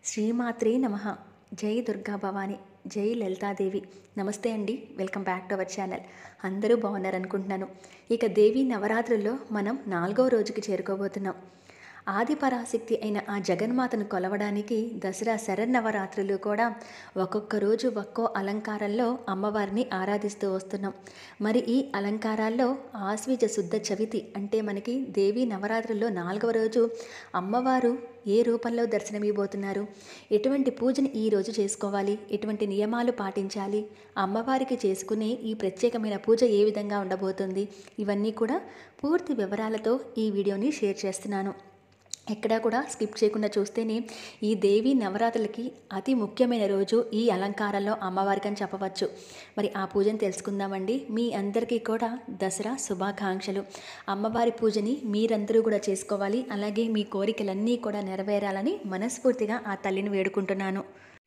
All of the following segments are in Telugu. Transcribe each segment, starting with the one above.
శ్రీమాత్రే నమ జై దుర్గా భవాని జై లలితాదేవి నమస్తే అండి welcome back to our channel అందరూ బాగున్నారనుకుంటున్నాను ఇక దేవి నవరాత్రుల్లో మనం నాలుగో రోజుకి చేరుకోబోతున్నాం ఆది పరాశక్తి అయిన ఆ జగన్మాతను కొలవడానికి దసరా శరన్నవరాత్రులు కూడా ఒక్కొక్క రోజు ఒక్కో అలంకారంలో అమ్మవారిని ఆరాధిస్తూ వస్తున్నాం మరి ఈ అలంకారాల్లో ఆశ్వీజ శుద్ధ చవితి అంటే మనకి దేవి నవరాత్రుల్లో నాలుగవ రోజు అమ్మవారు ఏ రూపంలో దర్శనమివ్వబోతున్నారు ఎటువంటి పూజని ఈ రోజు చేసుకోవాలి ఎటువంటి నియమాలు పాటించాలి అమ్మవారికి చేసుకునే ఈ ప్రత్యేకమైన పూజ ఏ విధంగా ఉండబోతుంది ఇవన్నీ కూడా పూర్తి వివరాలతో ఈ వీడియోని షేర్ చేస్తున్నాను ఎక్కడా కూడా స్కిప్ చేయకుండా చూస్తేనే ఈ దేవి నవరాత్రులకి అతి ముఖ్యమైన రోజు ఈ అలంకారంలో అమ్మవారికి అని చెప్పవచ్చు మరి ఆ పూజను తెలుసుకుందామండి మీ అందరికీ కూడా దసరా శుభాకాంక్షలు అమ్మవారి పూజని మీరందరూ కూడా చేసుకోవాలి అలాగే మీ కోరికలన్నీ కూడా నెరవేరాలని మనస్ఫూర్తిగా ఆ తల్లిని వేడుకుంటున్నాను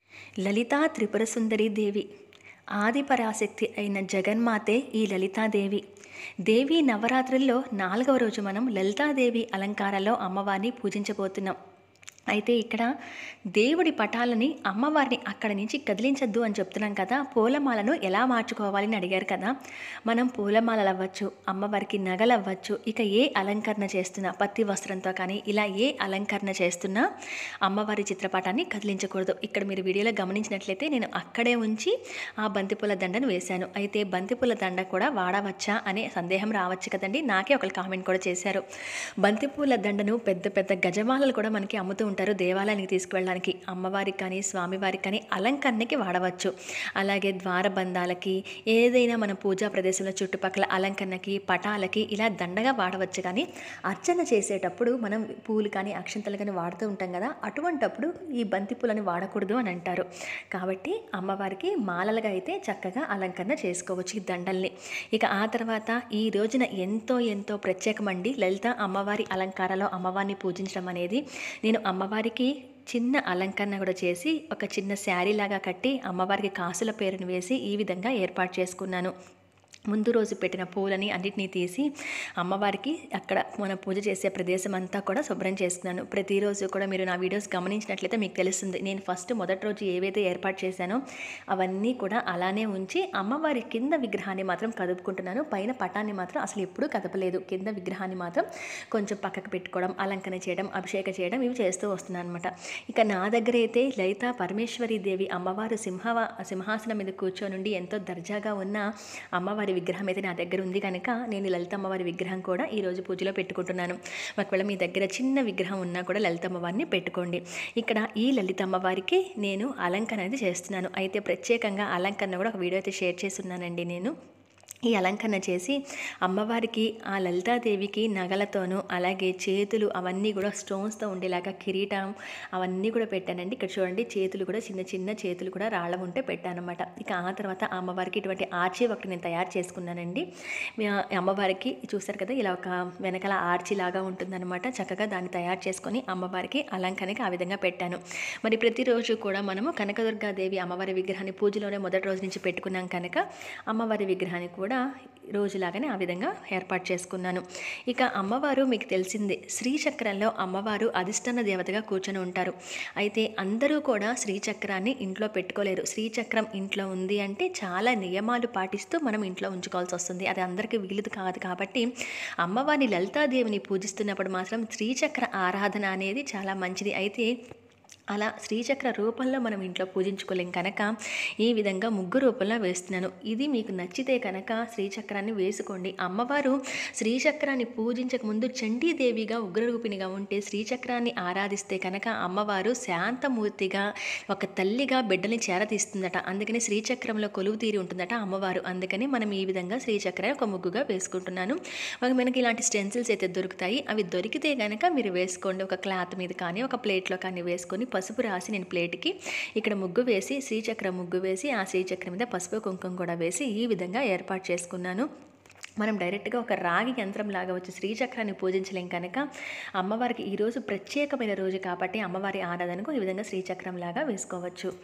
లలితా త్రిపుర సుందరి దేవి ఆది పరాశక్తి అయిన జగన్మాతే ఈ లలితాదేవి దేవి నవరాత్రుల్లో నాలుగవ రోజు మనం లలితాదేవి అలంకారంలో అమ్మవారిని పూజించబోతున్నాం అయితే ఇక్కడ దేవుడి పటాలని అమ్మవారిని అక్కడ నుంచి కదిలించద్దు అని చెప్తున్నాం కదా పూలమాలను ఎలా మార్చుకోవాలని అడిగారు కదా మనం పూలమాలలు అవ్వచ్చు అమ్మవారికి నగలు అవ్వచ్చు ఇక ఏ అలంకరణ చేస్తున్నా పత్తి వస్త్రంతో కానీ ఇలా ఏ అలంకరణ చేస్తున్నా అమ్మవారి చిత్రపటాన్ని కదిలించకూడదు ఇక్కడ మీరు వీడియోలో గమనించినట్లయితే నేను అక్కడే ఉంచి ఆ బంతిపూల దండను వేశాను అయితే బంతిపూల దండ కూడా వాడవచ్చా అనే సందేహం రావచ్చు కదండి నాకే ఒకరు కామెంట్ కూడా చేశారు బంతిపూల దండను పెద్ద పెద్ద గజమాలలు కూడా మనకి అమ్ముతూ ఉంటారు దేవాలయానికి తీసుకువెళ్ళడానికి అమ్మవారికి కానీ స్వామివారికి కానీ అలంకరణకి వాడవచ్చు అలాగే ద్వారబంధాలకి ఏదైనా మన పూజా ప్రదేశంలో చుట్టుపక్కల అలంకరణకి పటాలకి ఇలా దండగా వాడవచ్చు కానీ అర్చన చేసేటప్పుడు మనం పూలు కానీ అక్షంతలు కానీ వాడుతూ ఉంటాం కదా అటువంటప్పుడు ఈ బంతి పూలని వాడకూడదు అని అంటారు కాబట్టి అమ్మవారికి మాలలుగా అయితే చక్కగా అలంకరణ చేసుకోవచ్చు ఈ దండల్ని ఇక ఆ తర్వాత ఈ రోజున ఎంతో ఎంతో ప్రత్యేకమండి లలిత అమ్మవారి అలంకారాలో అమ్మవారిని పూజించడం అనేది నేను అమ్మవారికి చిన్న అలంకరణ కూడా చేసి ఒక చిన్న శారీ లాగా కట్టి అమ్మవారికి కాసుల పేరును వేసి ఈ విధంగా ఏర్పాటు చేసుకున్నాను ముందు రోజు పెట్టిన పూలని అన్నిటినీ తీసి అమ్మవారికి అక్కడ మన పూజ చేసే ప్రదేశం అంతా కూడా శుభ్రం చేస్తున్నాను ప్రతిరోజు కూడా మీరు నా వీడియోస్ గమనించినట్లయితే మీకు తెలుస్తుంది నేను ఫస్ట్ మొదటి రోజు ఏవైతే ఏర్పాటు చేశానో అవన్నీ కూడా అలానే ఉంచి అమ్మవారి కింద విగ్రహాన్ని మాత్రం కదుపుకుంటున్నాను పైన పటాన్ని మాత్రం అసలు ఎప్పుడూ కదపలేదు కింద విగ్రహాన్ని మాత్రం కొంచెం పక్కకు పెట్టుకోవడం అలంకరణ చేయడం అభిషేక చేయడం ఇవి చేస్తూ వస్తున్నాను అనమాట ఇక నా దగ్గర అయితే లలిత పరమేశ్వరి దేవి అమ్మవారు సింహ సింహాసనం మీద కూర్చొనుండి ఎంతో దర్జాగా ఉన్న అమ్మవారి విగ్రహం అయితే నా దగ్గర ఉంది కనుక నేను లలిత అమ్మవారి విగ్రహం కూడా ఈరోజు పూజలో పెట్టుకుంటున్నాను ఒకవేళ మీ దగ్గర చిన్న విగ్రహం ఉన్నా కూడా లలిత అమ్మవారిని పెట్టుకోండి ఇక్కడ ఈ లలిత అమ్మవారికి నేను అలంకరణ అనేది చేస్తున్నాను అయితే ప్రత్యేకంగా అలంకరణ కూడా ఒక వీడియో అయితే షేర్ చేస్తున్నానండి నేను ఈ అలంకరణ చేసి అమ్మవారికి ఆ లలితాదేవికి నగలతోనూ అలాగే చేతులు అవన్నీ కూడా స్టోన్స్తో ఉండేలాగా కిరీటం అవన్నీ కూడా పెట్టానండి ఇక్కడ చూడండి చేతులు కూడా చిన్న చిన్న చేతులు కూడా రాళ్ళ ఉంటే పెట్టానమాట ఇక ఆ తర్వాత ఆ అమ్మవారికి ఇటువంటి ఆర్చి ఒకటి నేను తయారు చేసుకున్నానండి మీ ఆ అమ్మవారికి చూసారు కదా ఇలా ఒక వెనకాల ఆర్చి లాగా ఉంటుందన్నమాట చక్కగా దాన్ని తయారు చేసుకొని అమ్మవారికి అలంకరణకి ఆ విధంగా పెట్టాను మరి ప్రతిరోజు కూడా మనము కనకదుర్గాదేవి అమ్మవారి విగ్రహాన్ని పూజలోనే మొదటి రోజు నుంచి పెట్టుకున్నాం కనుక అమ్మవారి విగ్రహాన్ని కూడా రోజులాగానే ఆ విధంగా ఏర్పాటు చేసుకున్నాను ఇక అమ్మవారు మీకు తెలిసిందే శ్రీచక్రంలో అమ్మవారు అధిష్టాన దేవతగా కూర్చొని ఉంటారు అయితే అందరూ కూడా శ్రీచక్రాన్ని ఇంట్లో పెట్టుకోలేరు శ్రీచక్రం ఇంట్లో ఉంది అంటే చాలా నియమాలు పాటిస్తూ మనం ఇంట్లో ఉంచుకోవాల్సి వస్తుంది అది అందరికీ వీలుది కాదు కాబట్టి అమ్మవారిని లలితాదేవిని పూజిస్తున్నప్పుడు మాత్రం శ్రీచక్ర ఆరాధన అనేది చాలా మంచిది అయితే అలా శ్రీచక్ర రూపంలో మనం ఇంట్లో పూజించుకోలేం కనుక ఈ విధంగా ముగ్గు రూపంలో వేస్తున్నాను ఇది మీకు నచ్చితే కనుక శ్రీచక్రాన్ని వేసుకోండి అమ్మవారు శ్రీచక్రాన్ని పూజించక ముందు చండీదేవిగా ఉగ్రరూపిణిగా ఉంటే శ్రీచక్రాన్ని ఆరాధిస్తే కనుక అమ్మవారు శాంతమూర్తిగా ఒక తల్లిగా బిడ్డని చేరతీస్తుందట అందుకని శ్రీచక్రంలో కొలువు తీరి ఉంటుందట అమ్మవారు అందుకని మనం ఈ విధంగా శ్రీచక్రాన్ని ఒక ముగ్గుగా వేసుకుంటున్నాను ఒక మనకి ఇలాంటి స్టెన్సిల్స్ అయితే దొరుకుతాయి అవి దొరికితే కనుక మీరు వేసుకోండి ఒక క్లాత్ మీద కానీ ఒక ప్లేట్లో కానీ వేసుకొని పసుపు రాసి నేను ప్లేట్కి ఇక్కడ ముగ్గు వేసి శ్రీచక్రం ముగ్గు వేసి ఆ శ్రీచక్రం మీద పసుపు కుంకుమ కూడా వేసి ఈ విధంగా ఏర్పాటు చేసుకున్నాను మనం డైరెక్ట్గా ఒక రాగి యంత్రం లాగా వచ్చి శ్రీచక్రాన్ని పూజించలేం కనుక అమ్మవారికి ఈరోజు ప్రత్యేకమైన రోజు కాబట్టి అమ్మవారి ఆరాధనకు ఈ విధంగా శ్రీచక్రం లాగా వేసుకోవచ్చు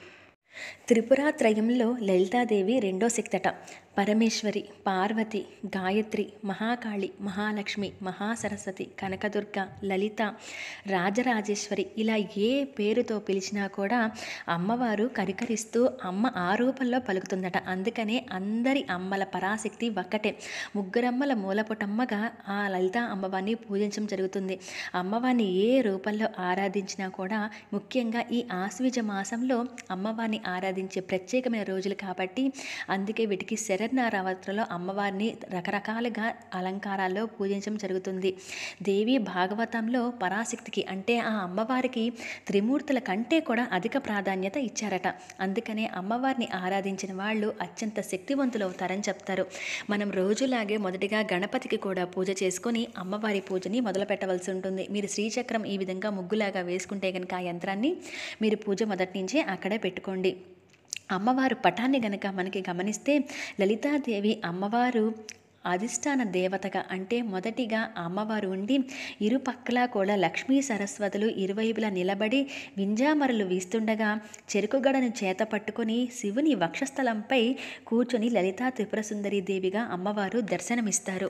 త్రిపురాత్రయంలో లలితాదేవి రెండో శక్తట పరమేశ్వరి పార్వతి గాయత్రి మహాకాళి మహాలక్ష్మి మహాసరస్వతి కనకదుర్గ లలిత రాజరాజేశ్వరి ఇలా ఏ పేరుతో పిలిచినా కూడా అమ్మవారు కరికరిస్తూ అమ్మ ఆ రూపంలో పలుకుతుందట అందుకనే అందరి అమ్మల పరాశక్తి ఒక్కటే ముగ్గురమ్మల మూలపుటమ్మగా ఆ లలిత అమ్మవారిని పూజించడం జరుగుతుంది అమ్మవారిని ఏ రూపంలో ఆరాధించినా కూడా ముఖ్యంగా ఈ ఆశ్వీజ మాసంలో అమ్మవారిని ఆరాధించే ప్రత్యేకమైన రోజులు కాబట్టి అందుకే వీటికి శరన్నరావత్రలో అమ్మవారిని రకరకాలుగా అలంకారాల్లో పూజించడం జరుగుతుంది దేవి భాగవతంలో పరాశక్తికి అంటే ఆ అమ్మవారికి త్రిమూర్తుల కంటే కూడా అధిక ప్రాధాన్యత ఇచ్చారట అందుకనే అమ్మవారిని ఆరాధించిన వాళ్ళు అత్యంత శక్తివంతులు అవుతారని చెప్తారు మనం రోజులాగే మొదటిగా గణపతికి కూడా పూజ చేసుకొని అమ్మవారి పూజని మొదలు పెట్టవలసి ఉంటుంది మీరు శ్రీచక్రం ఈ విధంగా ముగ్గులాగా వేసుకుంటే కనుక ఆ యంత్రాన్ని మీరు పూజ మొదటి నుంచే అక్కడే పెట్టుకోండి అమ్మవారు పటాన్ని గనక మనకి గమనిస్తే లలితాదేవి అమ్మవారు అధిష్టాన దేవతగా అంటే మొదటిగా అమ్మవారు ఉండి ఇరుపక్కలా కూడా లక్ష్మీ సరస్వతులు ఇరువైపులా నిలబడి వింజామరలు వీస్తుండగా చెరుకుగడను చేత పట్టుకొని శివుని వక్షస్థలంపై కూర్చొని లలితా త్రిపుర సుందరి దేవిగా అమ్మవారు దర్శనమిస్తారు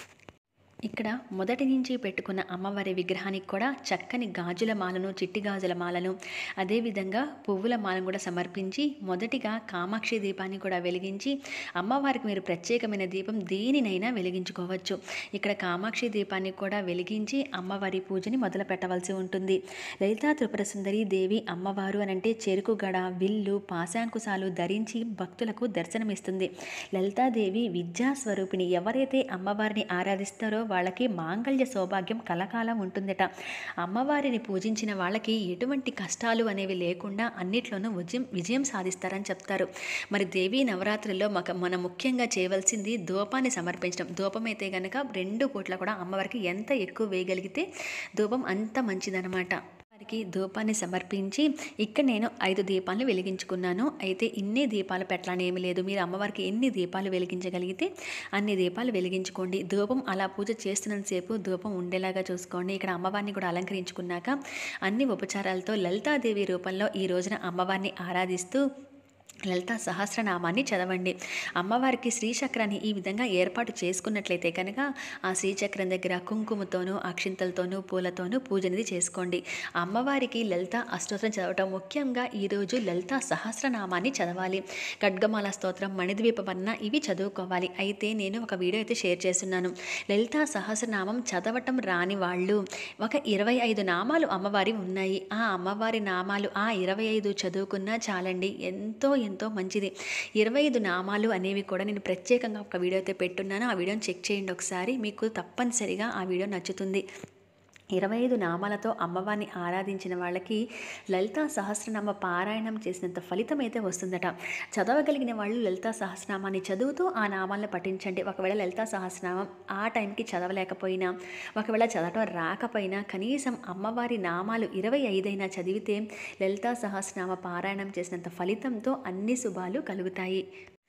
ఇక్కడ మొదటి నుంచి పెట్టుకున్న అమ్మవారి విగ్రహానికి కూడా చక్కని గాజుల మాలను చిట్టి గాజుల మాలను అదేవిధంగా పువ్వుల మాలను కూడా సమర్పించి మొదటిగా కామాక్షి దీపాన్ని కూడా వెలిగించి అమ్మవారికి మీరు ప్రత్యేకమైన దీపం దేనినైనా వెలిగించుకోవచ్చు ఇక్కడ కామాక్షి దీపాన్ని కూడా వెలిగించి అమ్మవారి పూజని మొదలు పెట్టవలసి ఉంటుంది లలితా త్రిపుర సుందరి దేవి అమ్మవారు అని అంటే చెరుకు గడ విల్లు పాశాంకుశాలు ధరించి భక్తులకు దర్శనమిస్తుంది లలితాదేవి విద్యా స్వరూపిణి ఎవరైతే అమ్మవారిని ఆరాధిస్తారో వాళ్ళకి మాంగళ్య సౌభాగ్యం కలకాలం ఉంటుందట అమ్మవారిని పూజించిన వాళ్ళకి ఎటువంటి కష్టాలు అనేవి లేకుండా అన్నిట్లోనూ విజయం విజయం సాధిస్తారని చెప్తారు మరి దేవీ నవరాత్రుల్లో మక మనం ముఖ్యంగా చేయవలసింది ధూపాన్ని సమర్పించడం ధూపం అయితే కనుక రెండు పూట్ల కూడా అమ్మవారికి ఎంత ఎక్కువ వేయగలిగితే ధూపం అంత మంచిదనమాట వారికి ధూపాన్ని సమర్పించి ఇక్కడ నేను ఐదు దీపాలను వెలిగించుకున్నాను అయితే ఇన్ని దీపాలు పెట్టాలని ఏమీ లేదు మీరు అమ్మవారికి ఎన్ని దీపాలు వెలిగించగలిగితే అన్ని దీపాలు వెలిగించుకోండి ధూపం అలా పూజ చేస్తున్నంతసేపు ధూపం ఉండేలాగా చూసుకోండి ఇక్కడ అమ్మవారిని కూడా అలంకరించుకున్నాక అన్ని ఉపచారాలతో లలితాదేవి రూపంలో ఈ రోజున అమ్మవారిని ఆరాధిస్తూ లలిత సహస్రనామాన్ని చదవండి అమ్మవారికి శ్రీచక్రాన్ని ఈ విధంగా ఏర్పాటు చేసుకున్నట్లయితే కనుక ఆ శ్రీచక్రం దగ్గర కుంకుమతోనూ అక్షింతలతోనూ పూలతోనూ పూజనిది చేసుకోండి అమ్మవారికి లలిత అష్టోత్తరం చదవటం ముఖ్యంగా ఈరోజు లలిత సహస్రనామాన్ని చదవాలి ఖడ్గమాల స్తోత్రం మణిద్వీప వర్ణ ఇవి చదువుకోవాలి అయితే నేను ఒక వీడియో అయితే షేర్ చేస్తున్నాను లలిత సహస్రనామం చదవటం రాని వాళ్ళు ఒక ఇరవై ఐదు నామాలు అమ్మవారి ఉన్నాయి ఆ అమ్మవారి నామాలు ఆ ఇరవై ఐదు చదువుకున్నా చాలండి ఎంతో ఎంతో మంచిది ఇరవై ఐదు నామాలు అనేవి కూడా నేను ప్రత్యేకంగా ఒక వీడియో అయితే పెట్టున్నాను ఆ వీడియోని చెక్ చేయండి ఒకసారి మీకు తప్పనిసరిగా ఆ వీడియో నచ్చుతుంది ఇరవై ఐదు నామాలతో అమ్మవారిని ఆరాధించిన వాళ్ళకి లలితా సహస్రనామ పారాయణం చేసినంత ఫలితం అయితే వస్తుందట చదవగలిగిన వాళ్ళు లలితా సహస్రనామాన్ని చదువుతూ ఆ నామాలను పఠించండి ఒకవేళ లలితా సహస్రనామం ఆ టైంకి చదవలేకపోయినా ఒకవేళ చదవటం రాకపోయినా కనీసం అమ్మవారి నామాలు ఇరవై ఐదైనా చదివితే లలితా సహస్రనామ పారాయణం చేసినంత ఫలితంతో అన్ని శుభాలు కలుగుతాయి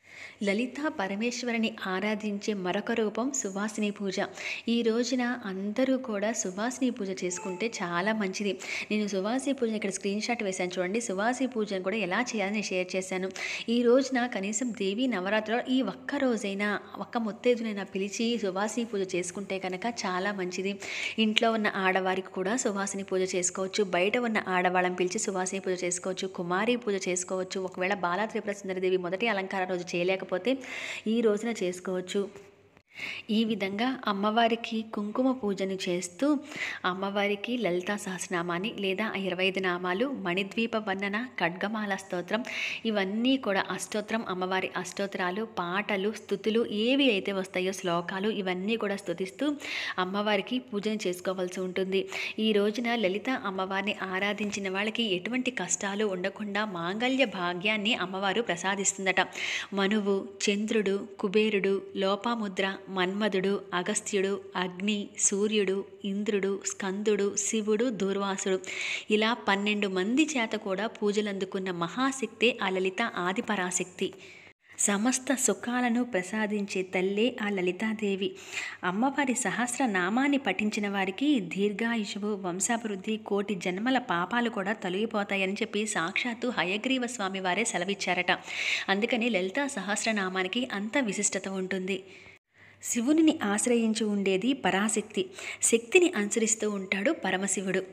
లలితా పరమేశ్వరిని ఆరాధించే మరొక రూపం సువాసిని పూజ ఈ రోజున అందరూ కూడా సువాసిని పూజ చేసుకుంటే చాలా మంచిది నేను సువాసి పూజను ఇక్కడ స్క్రీన్ షాట్ వేశాను చూడండి సువాసి పూజను కూడా ఎలా చేయాలని నేను షేర్ చేశాను ఈ రోజున కనీసం దేవి నవరాత్రిలో ఈ ఒక్క రోజైనా ఒక్క ముత్తైదునైనా పిలిచి సువాసిని పూజ చేసుకుంటే కనుక చాలా మంచిది ఇంట్లో ఉన్న ఆడవారికి కూడా సువాసిని పూజ చేసుకోవచ్చు బయట ఉన్న ఆడవాళ్ళని పిలిచి సువాసిని పూజ చేసుకోవచ్చు కుమారి పూజ చేసుకోవచ్చు ఒకవేళ బాలా త్రిపుర సుందరదేవి మొదటి అలంకార రోజు చేయలేకపోతే ఈ రోజున చేసుకోవచ్చు ఈ విధంగా అమ్మవారికి కుంకుమ పూజను చేస్తూ అమ్మవారికి లలితా సహస్రనామాన్ని లేదా ఆ ఇరవై ఐదు నామాలు మణిద్వీప వర్ణన ఖడ్గమాల స్తోత్రం ఇవన్నీ కూడా అష్టోత్రం అమ్మవారి అష్టోత్తరాలు పాటలు స్థుతులు ఏవి అయితే వస్తాయో శ్లోకాలు ఇవన్నీ కూడా స్తుతిస్తూ అమ్మవారికి పూజను చేసుకోవాల్సి ఉంటుంది ఈ రోజున లలిత అమ్మవారిని ఆరాధించిన వాళ్ళకి ఎటువంటి కష్టాలు ఉండకుండా మాంగళ్య భాగ్యాన్ని అమ్మవారు ప్రసాదిస్తుందట మనువు చంద్రుడు కుబేరుడు లోపాముద్ర మన్మధుడు అగస్త్యుడు అగ్ని సూర్యుడు ఇంద్రుడు స్కందుడు శివుడు దూర్వాసుడు ఇలా పన్నెండు మంది చేత కూడా పూజలు అందుకున్న మహాశక్తే ఆ లలిత ఆదిపరాశక్తి సమస్త సుఖాలను ప్రసాదించే తల్లే ఆ లలితాదేవి అమ్మవారి సహస్ర నామాన్ని పఠించిన వారికి దీర్ఘాయుషువు వంశాభివృద్ధి కోటి జన్మల పాపాలు కూడా తొలగిపోతాయని చెప్పి సాక్షాత్తు హయగ్రీవ స్వామి వారే సెలవిచ్చారట అందుకని లలితా సహస్రనామానికి అంత విశిష్టత ఉంటుంది శివునిని ఆశ్రయించి ఉండేది పరాశక్తి శక్తిని అనుసరిస్తూ ఉంటాడు పరమశివుడు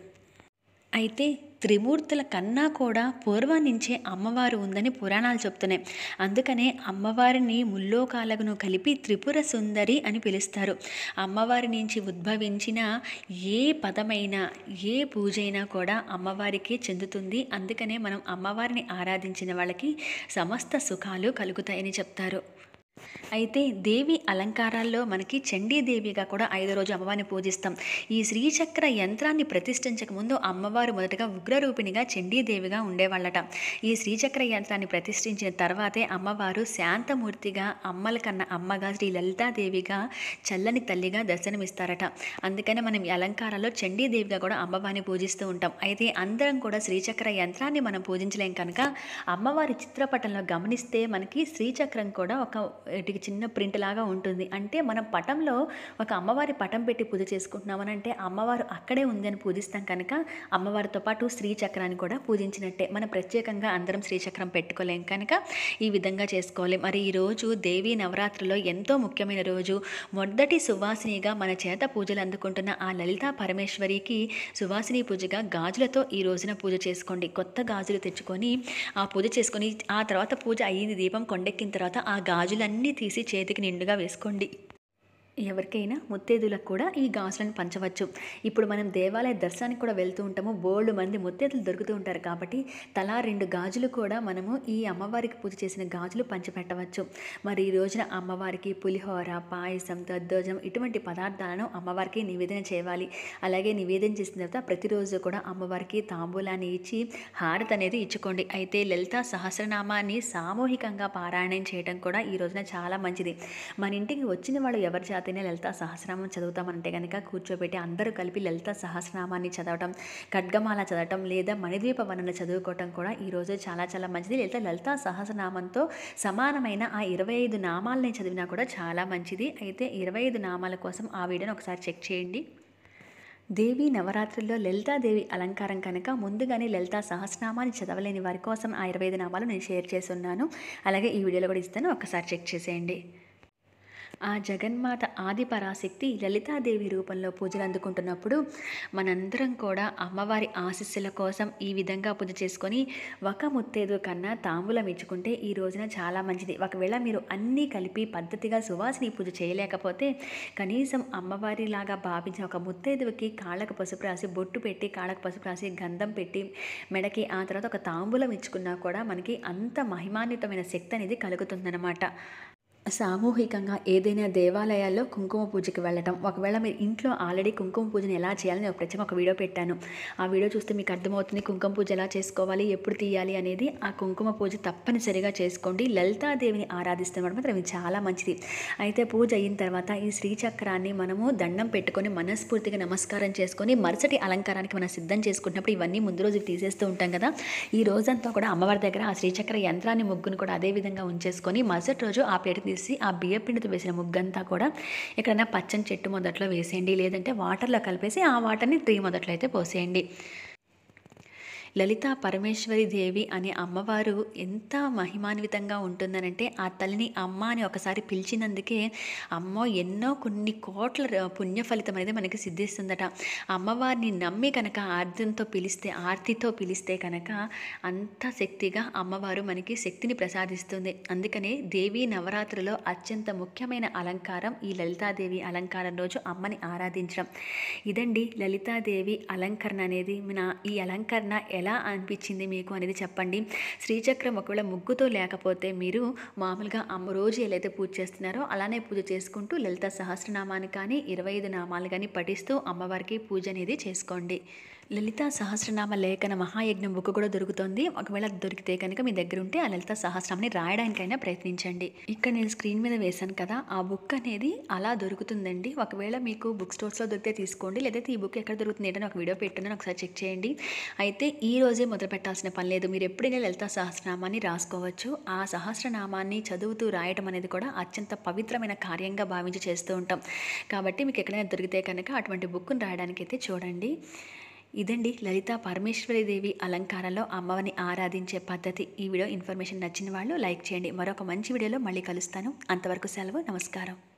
అయితే త్రిమూర్తుల కన్నా కూడా పూర్వం నుంచే అమ్మవారు ఉందని పురాణాలు చెప్తున్నాయి అందుకనే అమ్మవారిని ముల్లోకాలకు కలిపి త్రిపుర సుందరి అని పిలుస్తారు అమ్మవారి నుంచి ఉద్భవించిన ఏ పదమైనా ఏ పూజైనా కూడా అమ్మవారికే చెందుతుంది అందుకనే మనం అమ్మవారిని ఆరాధించిన వాళ్ళకి సమస్త సుఖాలు కలుగుతాయని చెప్తారు అయితే దేవి అలంకారాల్లో మనకి చండీదేవిగా కూడా ఐదో రోజు అమ్మవారిని పూజిస్తాం ఈ శ్రీచక్ర యంత్రాన్ని ప్రతిష్ఠించక ముందు అమ్మవారు మొదటగా ఉగ్రరూపిణిగా చండీదేవిగా ఉండేవాళ్ళట ఈ శ్రీచక్ర యంత్రాన్ని ప్రతిష్ఠించిన తర్వాతే అమ్మవారు శాంతమూర్తిగా అమ్మల కన్నా అమ్మగా శ్రీ లలితాదేవిగా చల్లని తల్లిగా దర్శనమిస్తారట అందుకనే మనం ఈ అలంకారాల్లో చండీదేవిగా కూడా అమ్మవారిని పూజిస్తూ ఉంటాం అయితే అందరం కూడా శ్రీచక్ర యంత్రాన్ని మనం పూజించలేం కనుక అమ్మవారి చిత్రపటంలో గమనిస్తే మనకి శ్రీచక్రం కూడా ఒక వీటికి చిన్న ప్రింట్ లాగా ఉంటుంది అంటే మనం పటంలో ఒక అమ్మవారి పటం పెట్టి పూజ చేసుకుంటున్నామని అంటే అమ్మవారు అక్కడే ఉందని పూజిస్తాం కనుక అమ్మవారితో పాటు శ్రీచక్రాన్ని కూడా పూజించినట్టే మనం ప్రత్యేకంగా అందరం శ్రీచక్రం పెట్టుకోలేం కనుక ఈ విధంగా చేసుకోవాలి మరి ఈ రోజు దేవీ నవరాత్రిలో ఎంతో ముఖ్యమైన రోజు మొదటి సువాసినిగా మన చేత పూజలు అందుకుంటున్న ఆ లలితా పరమేశ్వరికి సువాసిని పూజగా గాజులతో ఈ రోజున పూజ చేసుకోండి కొత్త గాజులు తెచ్చుకొని ఆ పూజ చేసుకొని ఆ తర్వాత పూజ అయ్యింది దీపం కొండెక్కిన తర్వాత ఆ గాజులన్నీ తీసి చేతికి నిండుగా వేసుకోండి ఎవరికైనా ముత్తేదులకు కూడా ఈ గాజులను పంచవచ్చు ఇప్పుడు మనం దేవాలయ దర్శనానికి కూడా వెళ్తూ ఉంటాము బోల్డ్ మంది ముత్తేదులు దొరుకుతూ ఉంటారు కాబట్టి తలా రెండు గాజులు కూడా మనము ఈ అమ్మవారికి పూజ చేసిన గాజులు పంచిపెట్టవచ్చు మరి ఈ రోజున అమ్మవారికి పులిహోర పాయసం దద్దోజనం ఇటువంటి పదార్థాలను అమ్మవారికి నివేదన చేయాలి అలాగే నివేదన చేసిన తర్వాత ప్రతిరోజు కూడా అమ్మవారికి తాంబూలాన్ని ఇచ్చి హారతి అనేది ఇచ్చుకోండి అయితే లలిత సహస్రనామాన్ని సామూహికంగా పారాయణం చేయడం కూడా ఈ రోజున చాలా మంచిది మన ఇంటికి వచ్చిన వాళ్ళు ఎవరి చేతనే లలిత సహస్రనామం చదువుతామంటే కనుక కూర్చోబెట్టి అందరూ కలిపి లలిత సహస్రనామాన్ని చదవటం ఖడ్గమాల చదవటం లేదా మణిద్వీప వర్ణన చదువుకోవటం కూడా ఈ రోజు చాలా చాలా మంచిది లేదా లలిత సహస్రనామంతో సమానమైన ఆ ఇరవై ఐదు నామాలని చదివినా కూడా చాలా మంచిది అయితే ఇరవై ఐదు నామాల కోసం ఆ వీడియోని ఒకసారి చెక్ చేయండి దేవి నవరాత్రుల్లో లలితాదేవి అలంకారం కనుక ముందుగానే లలితా సహస్రనామాన్ని చదవలేని వారి కోసం ఆ ఇరవై ఐదు నామాలు నేను షేర్ చేసి ఉన్నాను అలాగే ఈ వీడియోలో కూడా ఇస్తాను ఒకసారి చెక్ చేసేయండి ఆ జగన్మాత ఆది పరాశక్తి లలితాదేవి రూపంలో పూజలు అందుకుంటున్నప్పుడు మనందరం కూడా అమ్మవారి ఆశీస్సుల కోసం ఈ విధంగా పూజ చేసుకొని ఒక ముత్తేదు కన్నా తాంబూలం ఇచ్చుకుంటే ఈ రోజున చాలా మంచిది ఒకవేళ మీరు అన్నీ కలిపి పద్ధతిగా సువాసిని పూజ చేయలేకపోతే కనీసం అమ్మవారిలాగా భావించిన ఒక ముత్తైదువుకి కాళ్ళకు పసుపు రాసి బొట్టు పెట్టి కాళ్ళకు పసుపు రాసి గంధం పెట్టి మెడకి ఆ తర్వాత ఒక తాంబూలం ఇచ్చుకున్నా కూడా మనకి అంత మహిమాన్వితమైన శక్తి అనేది కలుగుతుందన్నమాట సామూహికంగా ఏదైనా దేవాలయాల్లో కుంకుమ పూజకి వెళ్ళటం ఒకవేళ మీరు ఇంట్లో ఆల్రెడీ కుంకుమ పూజను ఎలా చేయాలని ఒక ప్రత్యేక ఒక వీడియో పెట్టాను ఆ వీడియో చూస్తే మీకు అర్థమవుతుంది కుంకుమ పూజ ఎలా చేసుకోవాలి ఎప్పుడు తీయాలి అనేది ఆ కుంకుమ పూజ తప్పనిసరిగా చేసుకోండి లలితాదేవిని ఆరాధిస్తే మాత్రం ఇది చాలా మంచిది అయితే పూజ అయిన తర్వాత ఈ శ్రీచక్రాన్ని మనము దండం పెట్టుకొని మనస్ఫూర్తిగా నమస్కారం చేసుకొని మరుసటి అలంకారానికి మనం సిద్ధం చేసుకున్నప్పుడు ఇవన్నీ ముందు రోజు తీసేస్తూ ఉంటాం కదా ఈ రోజంతా కూడా అమ్మవారి దగ్గర ఆ శ్రీచక్ర యంత్రాన్ని ముగ్గును కూడా అదే విధంగా ఉంచేసుకొని మరుసటి రోజు ఆ పేట తీసి ఆ బియ్య పిండితో వేసిన ముగ్గంతా కూడా ఎక్కడైనా పచ్చని చెట్టు మొదట్లో వేసేయండి లేదంటే వాటర్లో కలిపేసి ఆ వాటర్ని ట్రీ మొదట్లో అయితే పోసేయండి లలితా పరమేశ్వరి దేవి అనే అమ్మవారు ఎంత మహిమాన్వితంగా ఉంటుందనంటే ఆ తల్లిని అమ్మ అని ఒకసారి పిలిచినందుకే అమ్మో ఎన్నో కొన్ని కోట్ల ర- పుణ్య ఫలితం అనేది మనకి సిద్ధిస్తుందట అమ్మవారిని నమ్మి కనుక ఆర్తితో పిలిస్తే ఆర్తితో పిలిస్తే కనుక అంత శక్తిగా అమ్మవారు మనకి శక్తిని ప్రసాదిస్తుంది అందుకనే దేవి నవరాత్రిలో అత్యంత ముఖ్యమైన అలంకారం ఈ లలితాదేవి అలంకారం రోజు అమ్మని ఆరాధించడం ఇదండి లలితాదేవి అలంకరణ అనేది నా ఈ అలంకరణ ఎలా అనిపించింది మీకు అనేది చెప్పండి శ్రీచక్రం ఒకవేళ ముగ్గుతో లేకపోతే మీరు మామూలుగా అమ్మ రోజు ఎలా అయితే పూజ చేస్తున్నారో అలానే పూజ చేసుకుంటూ లలిత సహస్రనామాన్ని కానీ ఇరవై ఐదు నామాలు కానీ పఠిస్తూ అమ్మవారికి పూజ అనేది చేసుకోండి లలితా సహస్రనామ లేఖన మహాయజ్ఞం బుక్ కూడా దొరుకుతుంది ఒకవేళ అది దొరికితే కనుక మీ దగ్గర ఉంటే ఆ లలితా సహస్రనామని రాయడానికైనా ప్రయత్నించండి ఇక్కడ నేను స్క్రీన్ మీద వేశాను కదా ఆ బుక్ అనేది అలా దొరుకుతుందండి ఒకవేళ మీకు బుక్ స్టోర్స్లో దొరికితే తీసుకోండి లేదైతే ఈ బుక్ ఎక్కడ దొరుకుతుంది ఏంటని ఒక వీడియో పెట్టున్నాను ఒకసారి చెక్ చేయండి అయితే ఈ రోజే మొదలు పెట్టాల్సిన పని లేదు మీరు ఎప్పుడైనా లలితా సహస్రనామాన్ని రాసుకోవచ్చు ఆ సహస్రనామాన్ని చదువుతూ రాయటం అనేది కూడా అత్యంత పవిత్రమైన కార్యంగా భావించి చేస్తూ ఉంటాం కాబట్టి మీకు ఎక్కడైనా దొరికితే కనుక అటువంటి బుక్ను రాయడానికి అయితే చూడండి ఇదండి లలిత పరమేశ్వరీదేవి అలంకారంలో అమ్మవారిని ఆరాధించే పద్ధతి ఈ వీడియో ఇన్ఫర్మేషన్ నచ్చిన వాళ్ళు లైక్ చేయండి మరొక మంచి వీడియోలో మళ్ళీ కలుస్తాను అంతవరకు సెలవు నమస్కారం